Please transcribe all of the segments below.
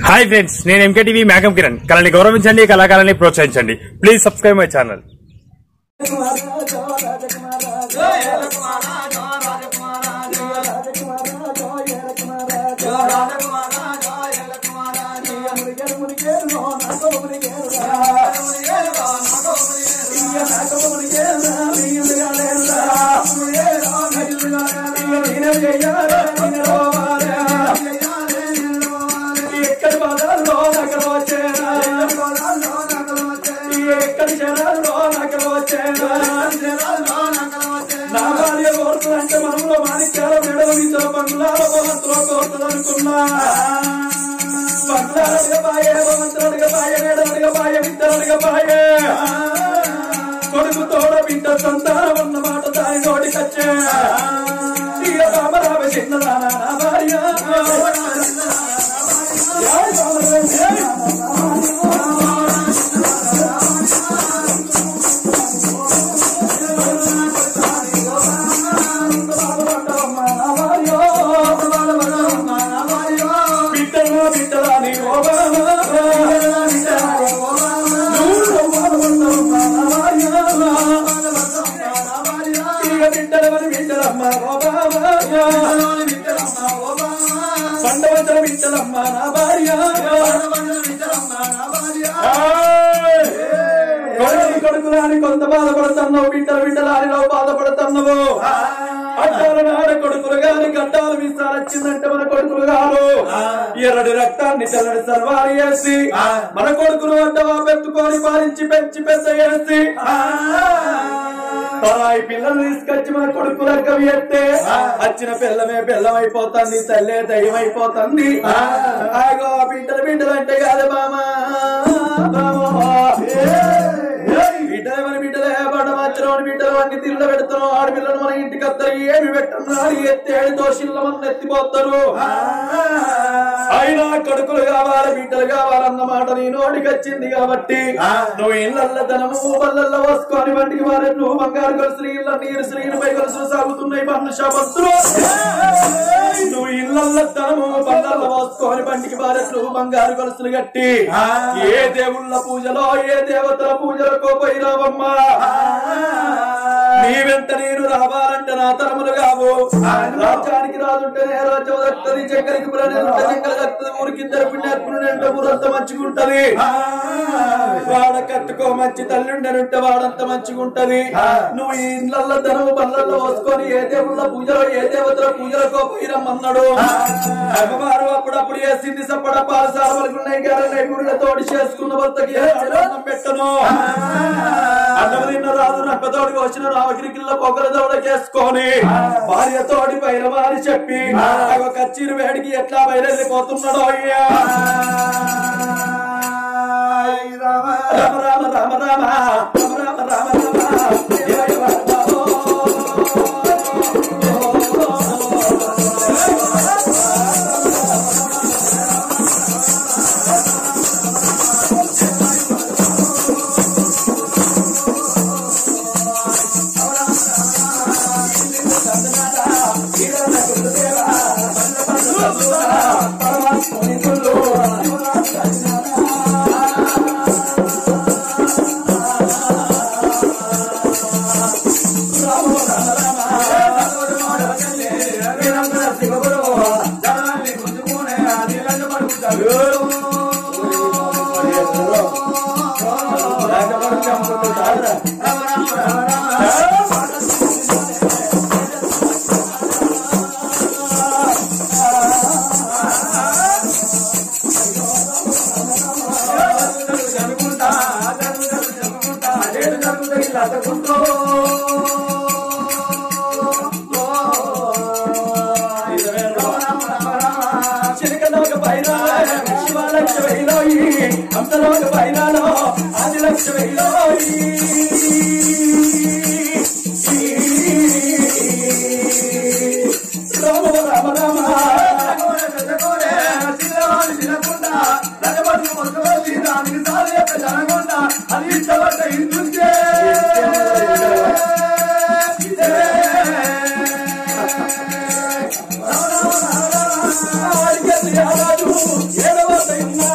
Hi friends నేను MKTV మేఘం కిరణ్ కళని గౌరవించండి కళాకారాన్ని ప్రోత్సహించండి ప్లీజ్ సబ్స్క్రైబ్ మై ఛానల్ ఎక్కడి బాధల్లో నగర వచ్చేనా ఎక్కడి జనాల్లో నగర వచ్చేనా నా భార్య కోరుతుందంటే మనములో మాణిక్యాల మెడవ ఇతర బంగ్లాల భవంతులో కోరుతుందనుకున్నా బంగ్లాలుగా పాయే భవంతులుగా పాయే మేడలుగా పాయే విత్తలుగా పాయే కొడుకు తోడ బిడ్డ సంతానం అన్న మాట దాని నోటికొచ్చే ఇక రామరామ చిన్నదానా నా భార్య జై రామరామ జై బిడ్డలు బిడ్డలని బిడ్డలమని బిడ్డలమ్మ పండవంతల బిడ్డలమ్మ నా భార్య కొడుకుని కొడుకులాని కొంత బాధపడుతున్నావు బిడ్డలు బిడ్డలాని నువ్వు బాధపడుతున్నావు అడ్డాల నాడ కొడుకులు గాని గడ్డాలు విస్తారొచ్చిందంటే మన కొడుకులు గారు ఎర్రడి రక్తాన్ని తెల్లడి సర్వాలు వేసి మన కొడుకులు అడ్డవా పెట్టుకొని పాలించి పెంచి పెద్ద చేసి పరాయి పిల్లలు తీసుకొచ్చి మన కొడుకు రకం ఎత్తే వచ్చిన పిల్లమే పిల్లమైపోతుంది తల్లే దయ్యం అయిపోతుంది ఆగో ఆ బిడ్డలు బిడ్డలు అంటే కాదు బామా బిడ్డలు మన బిడ్డలే పడ మాత్రం బిడ్డలు అన్ని తిల్ల పెడతారు ఆడపిల్లలు మన ఇంటికి వస్తారు ఏమి పెట్టన్నారు ఎత్తేడు దోషుల్లో మన ఎత్తిపోతారు అయినా కొడుకులు కావాలి బిడ్డలు కావాలన్నమాట నీ నోటికి వచ్చింది కాబట్టి నువ్వు ఇళ్ళల్లో ధనము బల్లల్లో వసుకొని వంటికి వారి నువ్వు బంగారు గొలుసు ఇళ్ళ నీరు శ్రీని పై గొలుసు సాగుతున్నాయి పన్ను శాపత్తులు నువ్వు ఇళ్ళల్లో ధనము బల్లల్లో వసుకొని బండికి వారి నువ్వు బంగారు గొలుసులు కట్టి ఏ దేవుళ్ళ పూజలో ఏ దేవతల పూజలకో పోయినావమ్మా నీ వెంట నేను రావాలంటే నా తరములు కావు రాజ్యానికి రాజుంటేనే రాజ్యం దక్కుతుంది చక్కరికి పురాణి చక్కర దక్కుతుంది ఊరికి ఇద్దరు పుణ్యాత్ముడు అంటే ఊరంతా మంచిగుంటది వాడ కట్టుకో మంచి తల్లి ఉండనుంటే వాడంత మంచిగుంటది నువ్వు ఈ ఇళ్ళల్లో ధనము బల్లల్లో వసుకొని ఏ దేవుళ్ళ పూజలో ఏ దేవతల పూజలకో పోయిరమ్మన్నాడు అమ్మవారు అప్పుడప్పుడు వేసింది సప్పడ పాలసాల వరకున్నాయి గారన్నాయి గుడిగా తోడి చేసుకున్న భర్తకి ఏ అన్నం పెట్టను అన్నం తిన్న రాదు నక్కతోడికి వచ్చిన రామగిరికిల్ల పొగల దౌడ చేసుకొని భార్య తోడి పైన వారి చెప్పి ఒక కచ్చీరు వేడికి ఎట్లా బయలుదేరిపోతున్నాడో అయ్యా రామ రామ రామ రామ రామ రామ రామ రామ చిలకలోక పైన శివలక్ష వెయ్యిలోయి హంసలోక పైనలో ఆది లక్ష వెయ్యిలోయి రామ రామ రామ అది ఇష్టపడ్డ ఇందుకే రాజు ఏడవ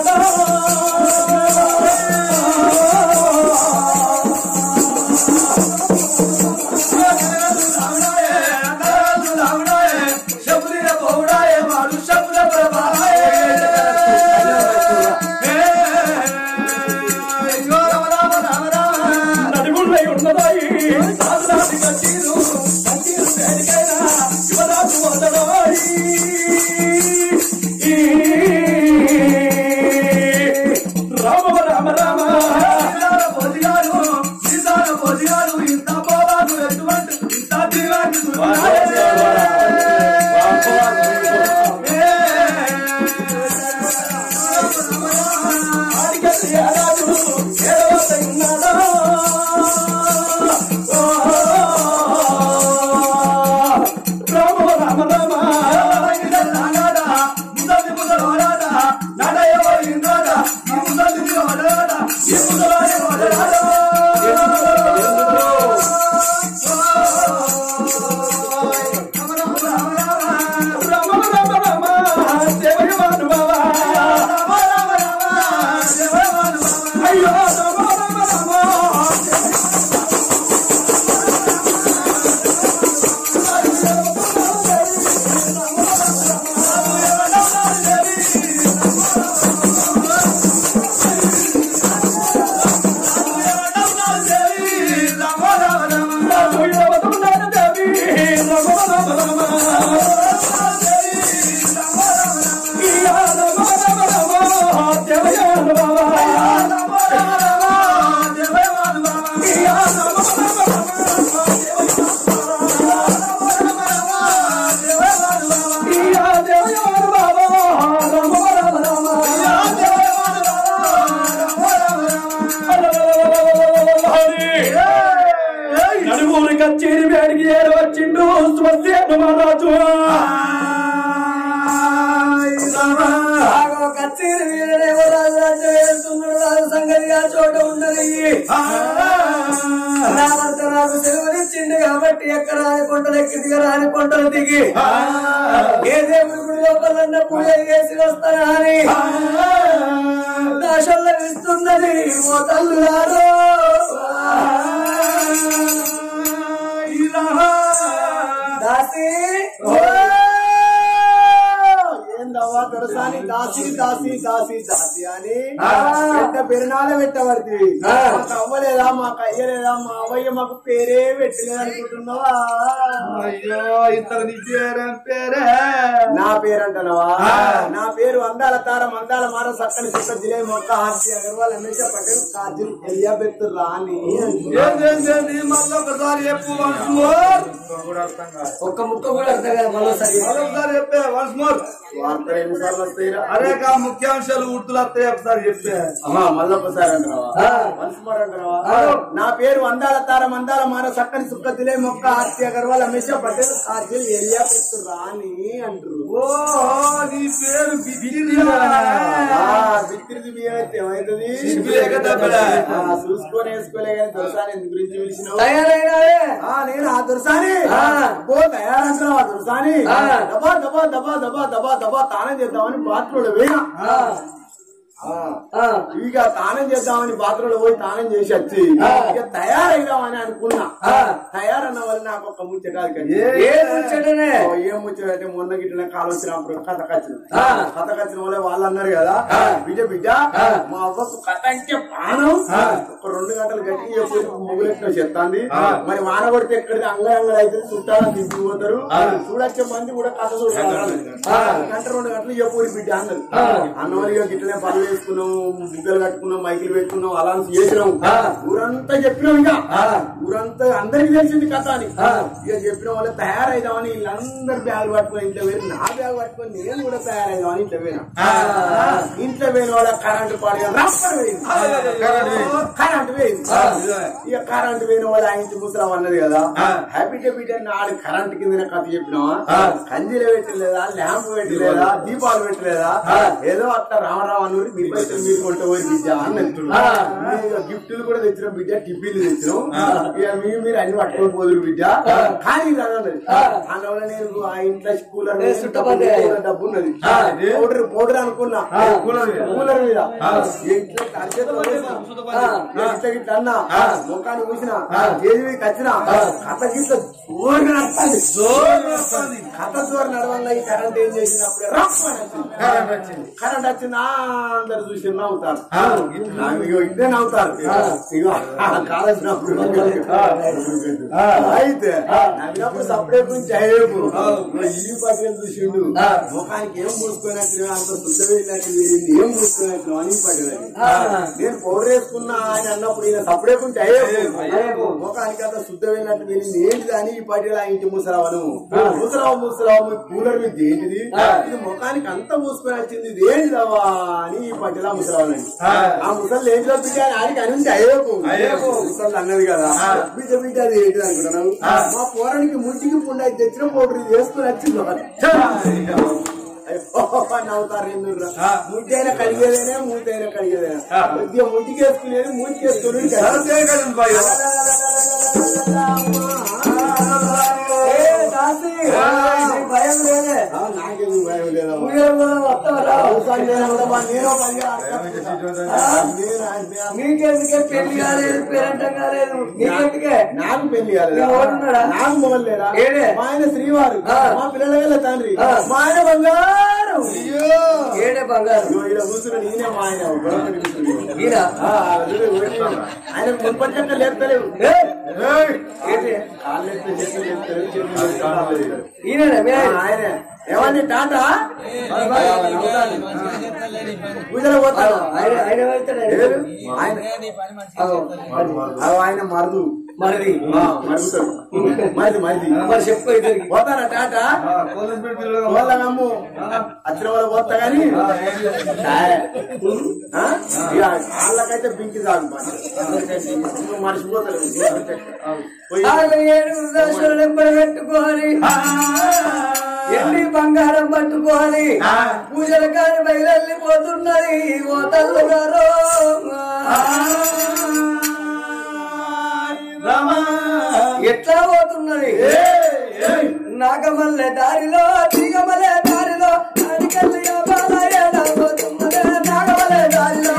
నా భర్త నాకు సెలవునిచ్చిండు కాబట్టి ఎక్కడ రాని కొండలు ఎక్కి దిగ రాని కొండలు దిగి ఏ దేవుడి గుడి లోపల పూజ చేసి వస్తానా అని దాశల్లో ఇస్తున్నది ఓ తల్లులారో దాసి ఏందవ్వా దొరసాని దాసి దాసి దాసి దాసి అని పెద్ద పెరునాలే పెట్టబడుతుంది మాకు అవ్వలేదా మాకు అయ్యలేదా మా అవ్వయ్య మాకు పేరే పెట్టలేదు అనుకుంటున్నావా అయ్యో ఇంతకు నీ పేరేం పేరే నా పేరు అంటున్నావా నా పేరు అందాల తార మందాల మార సక్కని సుక్క జిలే మొక్క ఆర్తి అగర్వాల్ హమేషా పటేల్ కాజిల్ ఎలియాబెత్ రాణి ఏంది, ఏంది, ఏంది? మళ్ళీ ఒకసారి చెప్పు once more. ఒక్క ముక్క కూడా అర్థం కదా మరోసారి మళ్ళీ ఒకసారి చెప్పే వన్స్ మోర్ వార్తలు ఎన్నిసార్లు వస్తాయిరా అరే కా ముఖ్యాంశాలు ఉర్తులు వస్తాయి ఒకసారి చెప్పే అమ్మా మళ్ళొకసారి అంటున్నావా వన్స్ మోర్ అంటున్నావా నా పేరు అందాల తార మందాల మార సక్కని సుక్క జిలే మొక్క ఆర్తి అగర్వాల్ హమేషా పటేల్ కాజిల్ ఎలియాబెత్ రాణి అంటారు ఓ నీ పేరు బిగిరియా. బిక్కిరిది బియ్యం అయితే ఏమైతుంది సిగ్గులేక తప్పలే. ఆ, చూసుకొని వేసుకోలే కానీ దొరసాని ఎందుకు గురించి పిలిచినావు తయారైనావే ఆ, నేను ఆ దొరసాని ఆ. పో తయారంటున్నావు ఆ దొరసాని ఆ. దబా దబా దబా దబా దబా దబా తానం చేద్దామని బాత్రూంలో పోయినా ఆ, ఆ. ఆ, ఇక తానం చేద్దామని బాత్రూంలో పోయి తానం చేసి వచ్చి ఇక తయారైదామని అనుకున్నా ఆ. తయారన్న వల్ల నాకు ఒక ముచ్చటాలు కానీ ఏ ముచ్చటనే ఓ, ఏం ముచ్చటంటే మొన్న గిట్ల కాలు వచ్చినప్పుడు కథ కచ్చిన ఆ. కథ కచ్చిన వల్ల వాళ్ళు అన్నారు కదా బిడ్డ బిడ్డ మా అవ్వకు కథ అంటే పానం ఒక రెండు గంటలు గట్టిగా చెప్పి ముగ్గులెట్టిన చెప్తాంది మరి వాన కొడితే ఎక్కడికి అంగ అంగలు అయితే చుట్టాలని తీసుకుపోతారు చూడొచ్చే మంది కూడా కథ చూడాలి గంట రెండు గంటలు చెప్పు బిడ్డ అన్నారు అన్నవాళ్ళు ఇక గిట్లనే పనులు వేసుకున్నాం బుగ్గలు కట్టుకున్నాం మైకులు పెట్టుకున్నాం అలా చేసినాం ఊరంతా చెప్పినాం ఇక ఊరంతా అందరికి తెలిసింది కథ అని ఇక చెప్పిన వాళ్ళు తయారైదామని వీళ్ళందరు బ్యాగ్ పట్టుకొని ఇంట్లో పోయి నా బ్యాగ్ పట్టుకొని నేను కూడా తయారైదామని ఇంట్లో పోయినా ఇంట్లో పోయిన వాళ్ళ కరెంటు పాడు రప్పని పోయింది కరెంటు పోయింది ఇక కరెంటు పోయిన వాళ్ళు ఆ ఇంటి ముసలం అన్నది కదా హ్యాపీ బిడ్డ నాడు కరెంట్ కింద కథ చెప్పినావా కంజీలు పెట్టలేదా ల్యాంప్ పెట్టలేదా దీపాలు పెట్టలేదా ఏదో అట్లా రామరావు అన్నూరి మీరు పైసలు మీరు కొంట పోయి బిడ్డ అన్నట్టు గిఫ్ట్లు కూడా తెచ్చినాం బిడ్డ టిఫిన్లు తెచ్చినాం ఇక మీరు మీరు అన్ని పట్టుకొని పోదురు బిడ్డ కానీ ఇది అన్నది అందువల్ల నేను ఆ ఇంట్లో కూలర్ ఏ చుట్టపదే. డబ్బు ఉన్నది పౌడర్ పౌడర్ అనుకున్నా కూలర్ మీద కూలర్ మీద ఇంట్లో అరిచేతులు పట్టేసిన. ఇట్లా గిట్ల అన్నా ముఖాన్ని కూసిన ఏది వచ్చిన కథ గిట్ల జోరుగా నడుస్తుంది కథ జోరు నడవల్ల ఈ కరెంట్ ఏం చేసినప్పుడు కరెంట్ వచ్చింది కరెంట్ వచ్చింది అందరు చూసి నవ్వుతారు నాకు ఇగో ఇదే నవ్వుతారు ఇగో కాలేసినప్పుడు అయితే నవ్వినప్పుడు సపరేట్ నుంచి అయ్యేపు ఈ పట్టుకొని చూసిండు ముఖానికి ఏం మూసుకున్నట్టు అంత శుద్ధ వెళ్ళినట్టు ఏం మూసుకున్నట్టు అని పట్టుకొని నేను పౌడర్ వేసుకున్నా అని అన్నప్పుడు ఈయన సపరేట్ ఉంటే అయ్యేపు ముఖానికి అంత శుద్ధ వెళ్ళినట్టు వెళ్ళింది ఏంటిది అని ఈ పట్టేలా ఇంటి ముసరావను ముసరావు ముసరావు కూలర్ మీద ఏంటిది ఇది ముఖానికి అంత మూసుకొని వచ్చింది ఇది ఏంటిదవా అని ఈ పట్టేలా ముసరావనండి ఆ ముసలు ఏంటిదో బిడ్డ అని ఆడికి అని ఉంటే అయ్యేపు ముసలు అన్నది కదా బిడ్డ బిడ్డ అది ఏంటిది అనుకుంటున్నావు మా పోరానికి ముట్టికి పుండ తెచ్చిన పౌడర్ ఇది వేసుకుని వచ్చింది ఒకటి. నవ్వుతారు ఎందుకు ముట్టి అయినా కడిగేదేనే మూతి అయినా కడిగేదేనా కొద్దిగా ముట్టికి వేసుకునేది మూతికి వేసుకుని ఏ దాసి నీకు భయం లేదే నాకెందుకు భయం లేదా పూజలు కూడా వస్తావరా అవసరం లేనప్పుడు నేను పని చేయాలి. నీకెందుకే పెళ్లి కాలేదు పేరంటం కాలేదు నీకెందుకే నాకు పెళ్లి కాలేదా? నీ ఓడున్నాడా? నాకు మొగలు లేరా? ఏడే? మా ఆయన శ్రీవారు ఆ. మా పిల్లల గల తండ్రి ఆ. మా ఆయన బంగారం ఏడే బంగారు ఇగో ఈడ కూర్చున్నాడు ఈయన మా ఆయన గొడవ పెట్టి కూర్చున్నాడు. ఈయన ఆ, అదే ఊరికే. ఆయన మున్పట్టంగా లేపుతలేవు ఏంటి? కాళ్ళు లేపితే చేతులు లేపుతలేవు, చేతులు లేపితే కాళ్ళు లేపుతలేవు. ఈయననే మీ ఆ, ఆయన. ఆయనే ఏమండి టాటా పూజలో పోతాడు ఆయన ఆయన వెళ్తాడు ఎవరు? ఆయన అగో, అగో, ఆయన మరదు మరి ఆ, మరుగుతాడు మరిది మరిది మరి చెప్పు ఇద్దరికి పోతారా టాటా వాళ్ళమ్ము వచ్చిన వాళ్ళు పోతా గాని ఆ? ఇక వాళ్ళకైతే బింకి సాగు మర్చిపోతారు పోయి ఆరు ఏడు దశలు నెంబర్ పెట్టుకోవాలి ఎన్ని బంగారం పట్టుకోవాలి పూజలు కాని బయలుపోతున్నది ఓ తల్లు గారు ఎట్లా పోతున్నది నాగమల్లె దారిలో తీగమల్లె దారిలో అడిగల్లి బాలయ్య పోతున్నదే నాగమల్లె దారిలో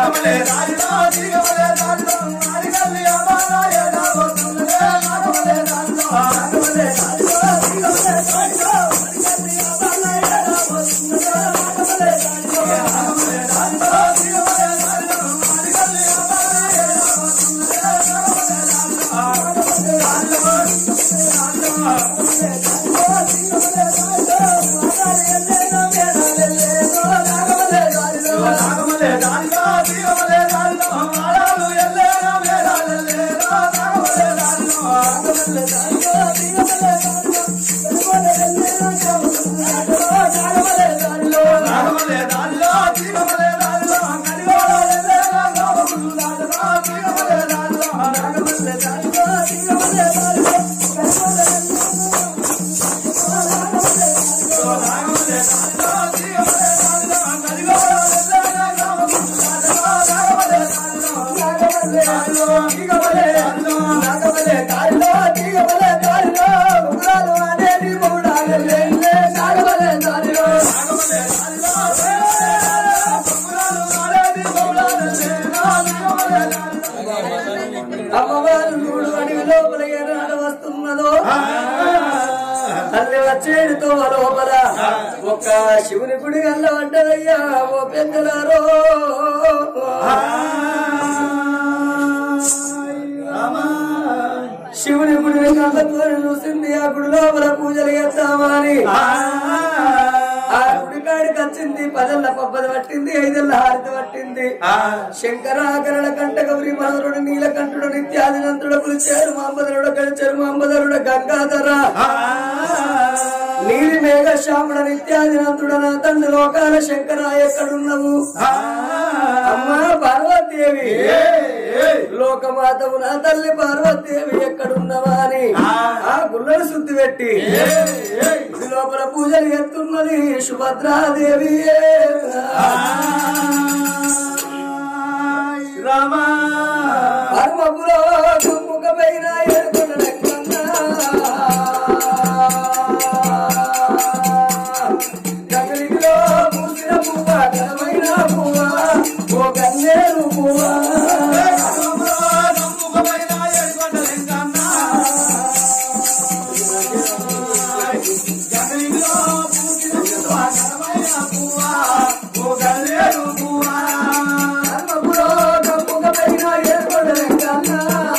అమ్మవారు చూడు అడవి లోపల ఏనాడు వస్తున్నదో తల్లి వచ్చేడుతో లోపల ఒక శివుని గుడి గల్ల పడ్డదయ్యా ఓ పెద్దలారో శివుని గుడి కళ్ళతో చూసింది ఆ గుడి లోపల పూజలు చేద్దామని ఆ గుడి కాడికి వచ్చింది పదల్ల పబ్బది పట్టింది ఐదల్ల హారతి పట్టింది శంకరాకరణ కంట గౌరి మనవరుడు నీలకంఠుడు నిత్యాదినంతుడు పులిచేరు మాంబదరుడు గడిచేరు మాంబదరుడు గంగాధర నీలి మేఘ శ్యాముడ నిత్యాదినంతుడు నా తండ్రి లోకాల శంకర ఎక్కడున్నావు అమ్మా పార్వతీదేవి లోకమాతవు నా తల్లి పార్వతీదేవి ఎక్కడున్నవా అని ఆ గుళ్ళను శుద్ధి పెట్టి గుడి లోపల పూజలు ఎత్తున్నది సుభద్రాదేవి పరమపులో ముఖమైన ఎడుకున్న గగలిలో పూసిన పువ్వ ఘనమైన పువ్వ ఓ గన్నేరు పువ్వ పరమపులో ముఖమైన ఎడుకున్న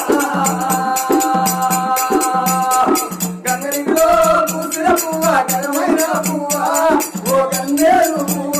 గంగలిలో పూసిన పువ్వ ఘనమైన పువ్వ ఓ గన్నేరు పువ్వ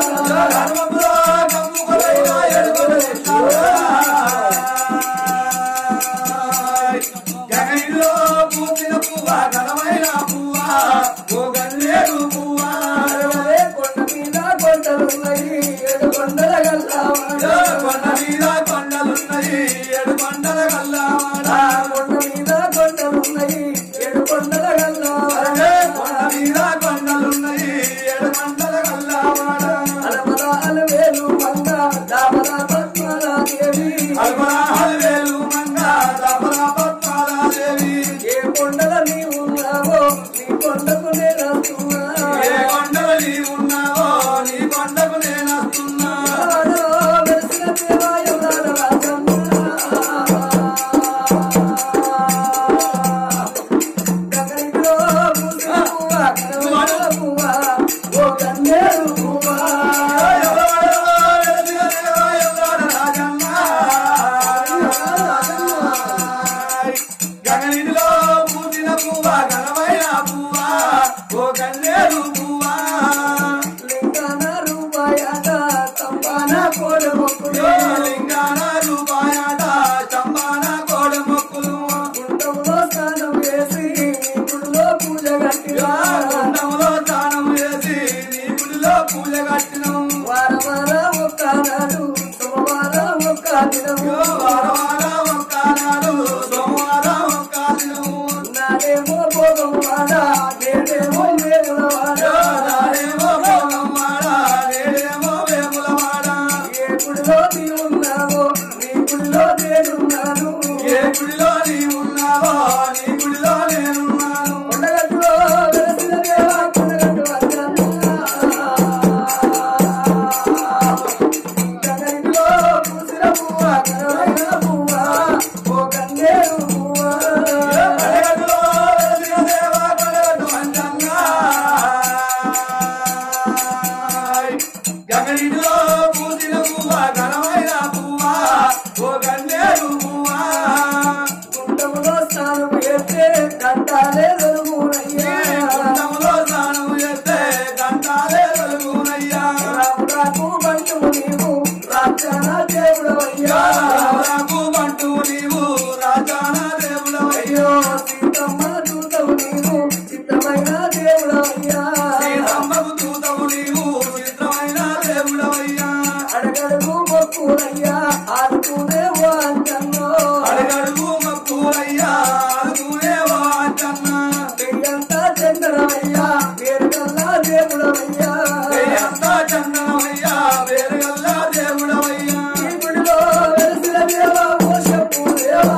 అరవై కొండ మీద కొండలున్నాయి ఏడు కొండల గల్లావాడ కొండ మీద కొండలున్నాయి ఏడు కొండల గల్లావాడ కొండ మీద కొండలున్నాయి ఏడు కొండల గల్లావాడ కొండ మీద కొండలున్నాయి ఏడు కొండల గల్లావాడ అలమల అలవేలు మంగ దామల పద్మల దేవి అలమల అలవేలు మంగ దామల పద్మల దేవి ఏ కొండల నీ ఉన్నావో నీ కొండకు నేను ఏ కొండల నీ ఉన్నావో నీ కొండకు నేను రాజానా దేవుడవయ్యా రాజాకు బంటు నీవు రాజానా దేవుడవయ్యా అయ్యో సీతమ్మ చూతవు నీవు చిత్తమైన దేవుడవయ్యా శ్రీరామకు దూతవు నీవు చిత్రమైన దేవుడవయ్యా అడగడుగు మొక్కులయ్యా ఆడుకునే వాంచన్నో అడగడుగు మక్కువయ్యా అడుగునే వాచన్న పెయ్యంతా చంద్రమయ్యా వేరుకల్లా దేవుడవయ్యా ఎంత చందనమయ్యా వేరుగల్లా దేవుడవయ్యా ఈ గుడిలో వెలిసిన దేవా మోసపు దేవా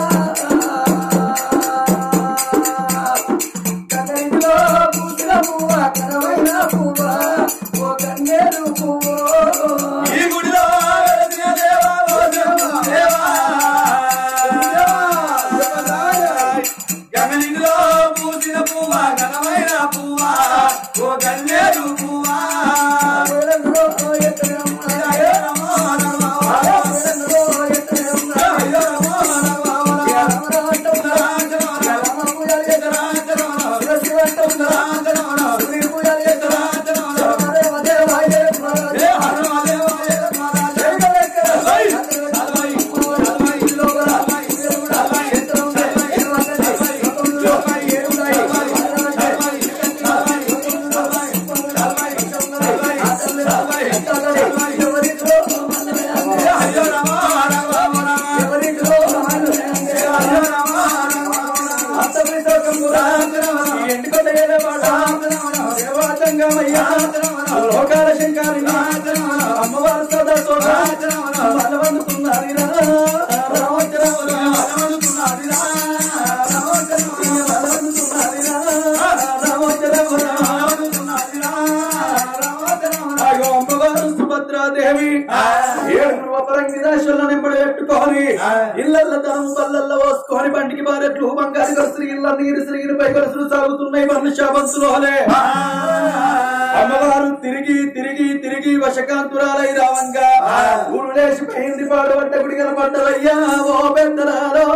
కన్నడిలో పూసిన పువ్వ కనవైన పువ్వ ఓ కన్నేరు పువ్వు ఈ గుడిలో వెలిసిన దేవా ఓ దేవా గగనిలో పూసిన పువ్వ ఘనమైన పువ్వ ఓ గన్నేరు పువ్వ నమో నమో అయ్యో నమో నమో ఏ హనుమదేవ అయ్యో నమో నమో అయ్యో నమో లోకాల శంకారి అమ్మవారు సదా సోదా బలవంతున్నారు అయ్యో అమ్మవారు సుభద్రాదేవి ఏడుగురు అపరంగి దాశుల నింబడి పెట్టుకొని ఇళ్ళల్ల తనం బల్లల్ల పోసుకొని బండికి బారెట్లు బంగారు గొలుసులు ఇళ్ళ నీరు శ్రీలు పై గొలుసులు సాగుతున్నాయి మనుష్య బంతులోనే అమ్మవారు తిరిగి తిరిగి తిరిగి వశకాంతురాలై రావంగా ఊరు లేచిపోయింది పాడుబట్ట గుడి కనపడ్డవయ్యా ఓ పెద్దరాలో